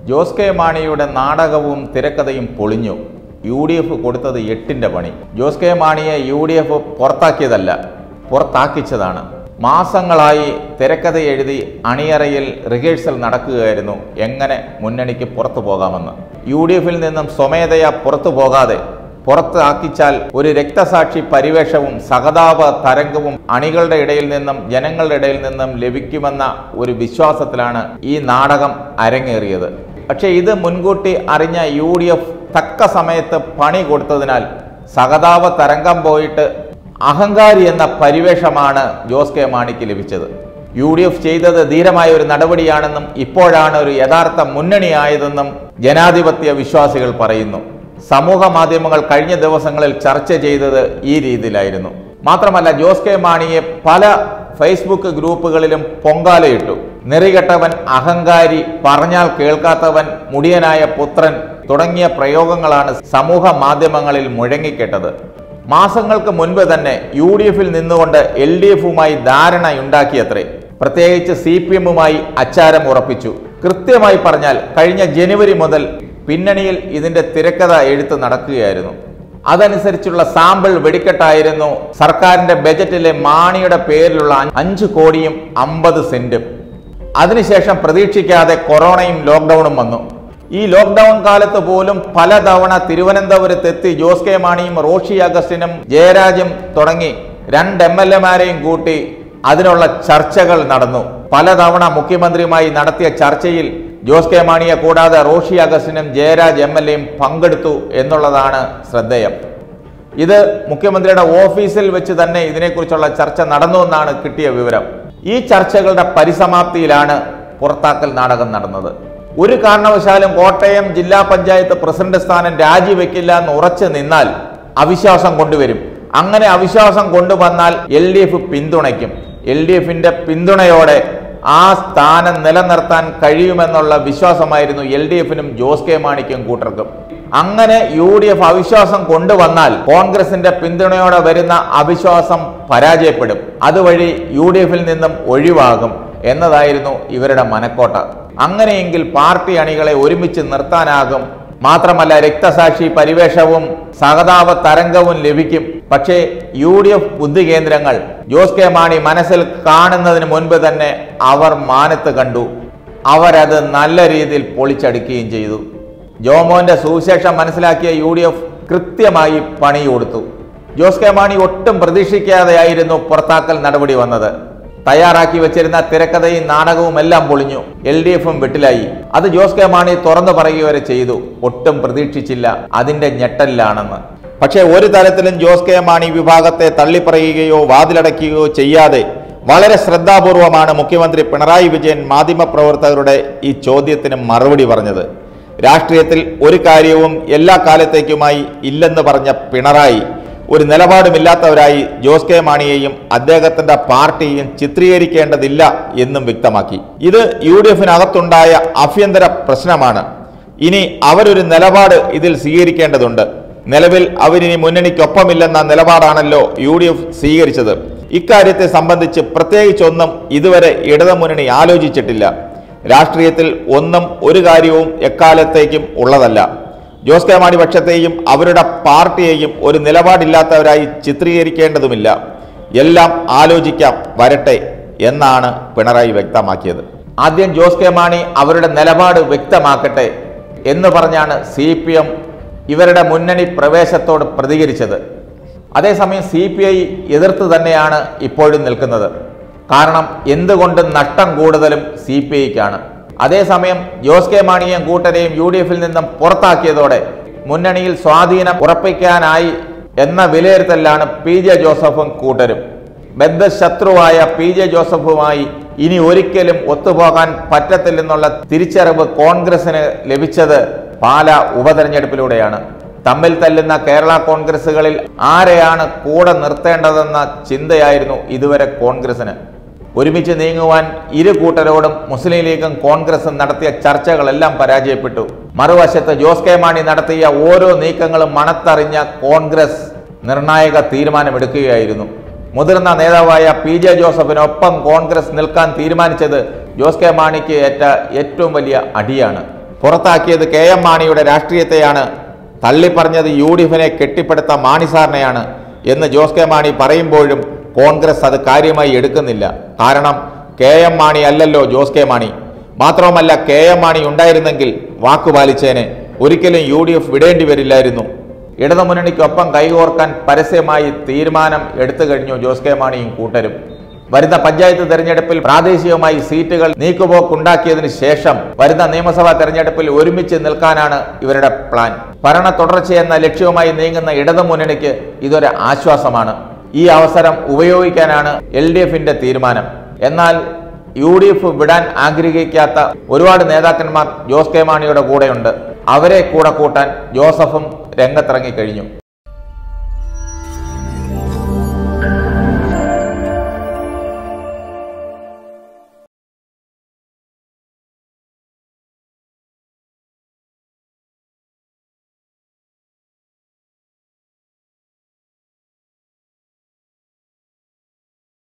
Jose K മാണിയുടെ നാടകവും തിരക്കഥയും പൊളിഞ്ഞു യു ഡി എഫ് കൊടുത്തത് എട്ടിന്റെ പണി ജോസ് കെ മാണിയെ യു ഡി എഫ് പുറത്താക്കിയതല്ല പുറത്താക്കിച്ചതാണ് മാസങ്ങളായി തിരക്കഥ എഴുതി അണിയറയിൽ റിഹേഴ്സൽ നടക്കുകയായിരുന്നു എങ്ങനെ മുന്നണിക്ക് പുറത്തു പോകാമെന്ന് യു ഡി എഫിൽ നിന്നും സ്വമേധയാ പുറത്തു പോകാതെ പുറത്താക്കിച്ചാൽ ഒരു രക്തസാക്ഷി പരിവേഷവും സഹതാപ തരംഗവും അണികളുടെ ഇടയിൽ നിന്നും ജനങ്ങളുടെ ഇടയിൽ നിന്നും ലഭിക്കുമെന്ന ഒരു വിശ്വാസത്തിലാണ് ഈ നാടകം അരങ്ങേറിയത് പക്ഷേ ഇത് മുൻകൂട്ടി അറിഞ്ഞ യു ഡി എഫ് തക്ക സമയത്ത് പണി കൊടുത്തതിനാൽ സഹതാപ തരംഗം പോയിട്ട് അഹങ്കാരി എന്ന പരിവേഷമാണ് ജോസ് കെ മാണിക്ക് ലഭിച്ചത് യു ഡി എഫ് ചെയ്തത് ധീരമായ ഒരു നടപടിയാണെന്നും ഇപ്പോഴാണ് ഒരു യഥാർത്ഥ മുന്നണിയായതെന്നും ജനാധിപത്യ വിശ്വാസികൾ പറയുന്നു സമൂഹ മാധ്യമങ്ങൾ കഴിഞ്ഞ ദിവസങ്ങളിൽ ചർച്ച ചെയ്തത് ഈ രീതിയിലായിരുന്നു മാത്രമല്ല ജോസ് കെ മാണിയെ പല ഫേസ്ബുക്ക് ഗ്രൂപ്പുകളിലും പൊങ്കാലയിട്ടു നെറികെട്ടവൻ അഹങ്കാരി പറഞ്ഞാൽ കേൾക്കാത്തവൻ മുടിയനായ പുത്രൻ തുടങ്ങിയ പ്രയോഗങ്ങളാണ് സമൂഹ മാധ്യമങ്ങളിൽ മുഴങ്ങിക്കേട്ടത് മാസങ്ങൾക്ക് മുൻപ് തന്നെ യു ഡി എഫിൽ നിന്നുകൊണ്ട് എൽ ഡി എഫുമായി ധാരണയുണ്ടാക്കിയത്രേ പ്രത്യേകിച്ച് സി പി എമ്മുമായി അച്ചാരം ഉറപ്പിച്ചു കൃത്യമായി പറഞ്ഞാൽ കഴിഞ്ഞ ജനുവരി മുതൽ പിന്നണിയിൽ ഇതിന്റെ തിരക്കഥ എഴുത്ത് നടക്കുകയായിരുന്നു അതനുസരിച്ചുള്ള സാമ്പിൾ വെടിക്കെട്ടായിരുന്നു സർക്കാരിന്റെ ബജറ്റിലെ മാണിയുടെ പേരിലുള്ള അഞ്ച് കോടിയും അമ്പത് സെന്റും അതിനുശേഷം പ്രതീക്ഷിക്കാതെ കൊറോണയും ലോക്ക്ഡൌണും വന്നു ഈ ലോക്ക്ഡൌൺ കാലത്ത് പോലും പലതവണ തിരുവനന്തപുരത്തെത്തി ജോസ് കെ മാണിയും റോഷി അഗസ്റ്റിനും ജയരാജും തുടങ്ങി രണ്ട് എം എൽ എമാരെയും കൂട്ടി അതിനുള്ള ചർച്ചകൾ നടന്നു പലതവണ മുഖ്യമന്ത്രിയുമായി നടത്തിയ ചർച്ചയിൽ ജോസ് കെ മാണിയെ കൂടാതെ റോഷി അഗസ്റ്റിനും ജയരാജ് എം എൽ എയും പങ്കെടുത്തു എന്നുള്ളതാണ് ശ്രദ്ധേയം ഇത് മുഖ്യമന്ത്രിയുടെ ഓഫീസിൽ വെച്ച് തന്നെ ഇതിനെക്കുറിച്ചുള്ള ചർച്ച നടന്നു എന്നാണ് കിട്ടിയ വിവരം ഈ ചർച്ചകളുടെ പരിസമാപ്തിയിലാണ് പുറത്താക്കൽ നാടകം നടന്നത് ഒരു കാരണവശാലും കോട്ടയം ജില്ലാ പഞ്ചായത്ത് പ്രസിഡന്റ് സ്ഥാനം രാജിവെക്കില്ല എന്ന് ഉറച്ചു നിന്നാൽ അവിശ്വാസം കൊണ്ടുവരും അങ്ങനെ അവിശ്വാസം കൊണ്ടുവന്നാൽ എൽ ഡി എഫ് പിന്തുണയ്ക്കും എൽ ഡി എഫിന്റെ പിന്തുണയോടെ ആ സ്ഥാനം നിലനിർത്താൻ കഴിയുമെന്നുള്ള വിശ്വാസമായിരുന്നു എൽ ഡി എഫിനും ജോസ് കെ മാണിക്കും കൂട്ടർക്കും അങ്ങനെ യു ഡി എഫ് അവിശ്വാസം കൊണ്ടുവന്നാൽ കോൺഗ്രസിന്റെ പിന്തുണയോടെ വരുന്ന അവിശ്വാസം പരാജയപ്പെടും അതുവഴി യു ഡി എഫിൽ നിന്നും ഒഴിവാകും എന്നതായിരുന്നു ഇവരുടെ മനക്കോട്ട അങ്ങനെയെങ്കിൽ പാർട്ടി അണികളെ ഒരുമിച്ച് നിർത്താനാകും മാത്രമല്ല രക്തസാക്ഷി പരിവേഷവും സഹതാപ തരംഗവും ലഭിക്കും പക്ഷേ യു ഡി എഫ് ബുദ്ധി കേന്ദ്രങ്ങൾ ജോസ് കെ മാണി മനസ്സിൽ കാണുന്നതിന് മുൻപ് തന്നെ അവർ മാനത്ത് കണ്ടു അവരത് നല്ല രീതിയിൽ പൊളിച്ചടുക്കുകയും ചെയ്തു ജോമോന്റെ സുവിശേഷം മനസ്സിലാക്കിയ യു ഡി എഫ് കൃത്യമായി പണി കൊടുത്തു ജോസ് കെ മാണി ഒട്ടും പ്രതീക്ഷിക്കാതെയായിരുന്നു പുറത്താക്കൽ നടപടി വന്നത് തയ്യാറാക്കി വെച്ചിരുന്ന തിരക്കഥയും നാടകവും എല്ലാം പൊളിഞ്ഞു എൽ ഡി എഫും വെട്ടിലായി അത് ജോസ് കെ മാണി തുറന്നു പറയുക വരെ ചെയ്തു ഒട്ടും പ്രതീക്ഷിച്ചില്ല അതിന്റെ ഞെട്ടലിലാണെന്ന് പക്ഷേ ഒരു തരത്തിലും ജോസ് കെ മാണി വിഭാഗത്തെ തള്ളിപ്പറയുകയോ വാതിലടയ്ക്കുകയോ ചെയ്യാതെ വളരെ ശ്രദ്ധാപൂർവമാണ് മുഖ്യമന്ത്രി പിണറായി വിജയൻ മാധ്യമപ്രവർത്തകരുടെ ഈ ചോദ്യത്തിന് മറുപടി പറഞ്ഞത് രാഷ്ട്രീയത്തിൽ ഒരു കാര്യവും എല്ലാ കാലത്തേക്കുമായി ഇല്ലെന്ന് പറഞ്ഞ പിണറായി ഒരു നിലപാടുമില്ലാത്തവരായി ജോസ് കെ മാണിയെയും അദ്ദേഹത്തിന്റെ പാർട്ടിയെയും ചിത്രീകരിക്കേണ്ടതില്ല എന്നും വ്യക്തമാക്കി ഇത് യു ഡി എഫിനകത്തുണ്ടായ ആഭ്യന്തര പ്രശ്നമാണ് ഇനി അവരൊരു നിലപാട് ഇതിൽ സ്വീകരിക്കേണ്ടതുണ്ട് നിലവിൽ അവരിനി മുന്നണിക്കൊപ്പമില്ലെന്ന നിലപാടാണല്ലോ യു ഡി എഫ് സ്വീകരിച്ചത് ഇക്കാര്യത്തെ സംബന്ധിച്ച് പ്രത്യേകിച്ചൊന്നും ഇതുവരെ ഇടതുമുന്നണി ആലോചിച്ചിട്ടില്ല രാഷ്ട്രീയത്തിൽ ഒന്നും ഒരു കാര്യവും എക്കാലത്തേക്കും ഉള്ളതല്ല ജോസ് കെ മാണി പക്ഷത്തെയും അവരുടെ പാർട്ടിയെയും ഒരു നിലപാടില്ലാത്തവരായി ചിത്രീകരിക്കേണ്ടതുമില്ല എല്ലാം ആലോചിക്കാം വരട്ടെ എന്നാണ് പിണറായി വ്യക്തമാക്കിയത് ആദ്യം ജോസ് കെ മാണി അവരുടെ നിലപാട് വ്യക്തമാക്കട്ടെ എന്ന് പറഞ്ഞാണ് സി പി എം ഇവരുടെ മുന്നണി പ്രവേശത്തോട് പ്രതികരിച്ചത് അതേസമയം സി പി ഐ എതിർത്ത് തന്നെയാണ് ഇപ്പോഴും നിൽക്കുന്നത് കാരണം എന്തുകൊണ്ടും നഷ്ടം കൂടുതലും സി പി ഐക്കാണ് അതേസമയം ജോസ് കെ മാണിയെയും കൂട്ടരെയും യു ഡി എഫിൽ നിന്നും പുറത്താക്കിയതോടെ മുന്നണിയിൽ സ്വാധീനം ഉറപ്പിക്കാനായി എന്ന വിലയിരുത്തലിലാണ് പി ജെ ജോസഫും കൂട്ടരും ബദ്ധശത്രുവായ പി ജെ ജോസഫുമായി ഇനി ഒരിക്കലും ഒത്തുപോകാൻ പറ്റത്തില്ലെന്നുള്ള തിരിച്ചറിവ് കോൺഗ്രസിന് ലഭിച്ചത് പാല ഉപതെരഞ്ഞെടുപ്പിലൂടെയാണ് തമ്മിൽ തല്ലുന്ന കേരള കോൺഗ്രസുകളിൽ ആരെയാണ് കൂടെ നിർത്തേണ്ടതെന്ന ചിന്തയായിരുന്നു ഇതുവരെ കോൺഗ്രസിന് ഒരുമിച്ച് നീങ്ങുവാൻ ഇരു കൂട്ടരോടും മുസ്ലിം ലീഗും കോൺഗ്രസും നടത്തിയ ചർച്ചകളെല്ലാം പരാജയപ്പെട്ടു മറുവശത്ത് ജോസ് കെ മാണി നടത്തിയ ഓരോ നീക്കങ്ങളും മണത്തറിഞ്ഞ കോൺഗ്രസ് നിർണായക തീരുമാനമെടുക്കുകയായിരുന്നു മുതിർന്ന നേതാവായ പി ജെ ജോസഫിനൊപ്പം കോൺഗ്രസ് നിൽക്കാൻ തീരുമാനിച്ചത് ജോസ് കെ മാണിക്ക് ഏറ്റ ഏറ്റവും വലിയ അടിയാണ് പുറത്താക്കിയത് കെ എം മാണിയുടെ രാഷ്ട്രീയത്തെയാണ് തള്ളിപ്പറഞ്ഞത് യു ഡി എഫിനെ കെട്ടിപ്പടുത്ത മാണി സാറിനെയാണ് എന്ന് ജോസ് കെ മാണി പറയുമ്പോഴും കോൺഗ്രസ് അത് കാര്യമായി എടുക്കുന്നില്ല കാരണം കെ എം മാണി അല്ലല്ലോ ജോസ് കെ മാണി മാത്രവുമല്ല കെ എം മാണി ഉണ്ടായിരുന്നെങ്കിൽ വാക്കുപാലിച്ചേനെ ഒരിക്കലും യു ഡി എഫ് വിടേണ്ടി വരില്ലായിരുന്നു ഇടതുമുന്നണിക്കൊപ്പം കൈകോർക്കാൻ പരസ്യമായി തീരുമാനം എടുത്തു കഴിഞ്ഞു ജോസ് കെ മാണിയും കൂട്ടരും വരുന്ന പഞ്ചായത്ത് തെരഞ്ഞെടുപ്പിൽ പ്രാദേശികമായി സീറ്റുകൾ നീക്കുപോക്കുണ്ടാക്കിയതിനു ശേഷം വരുന്ന നിയമസഭാ തെരഞ്ഞെടുപ്പിൽ ഒരുമിച്ച് നിൽക്കാനാണ് ഇവരുടെ പ്ലാൻ ഭരണ തുടർച്ചയെന്ന ലക്ഷ്യവുമായി നീങ്ങുന്ന ഇടതുമുന്നണിക്ക് ഇതൊരു ആശ്വാസമാണ് ഈ അവസരം ഉപയോഗിക്കാനാണ് എൽ ഡി എഫിന്റെ തീരുമാനം എന്നാൽ യു ഡി എഫ് വിടാൻ ആഗ്രഹിക്കാത്ത ഒരുപാട് നേതാക്കന്മാർ ജോസ് കെ മാണിയുടെ കൂടെയുണ്ട് അവരെ കൂടെ കൂട്ടാൻ ജോസഫും രംഗത്തിറങ്ങിക്കഴിഞ്ഞു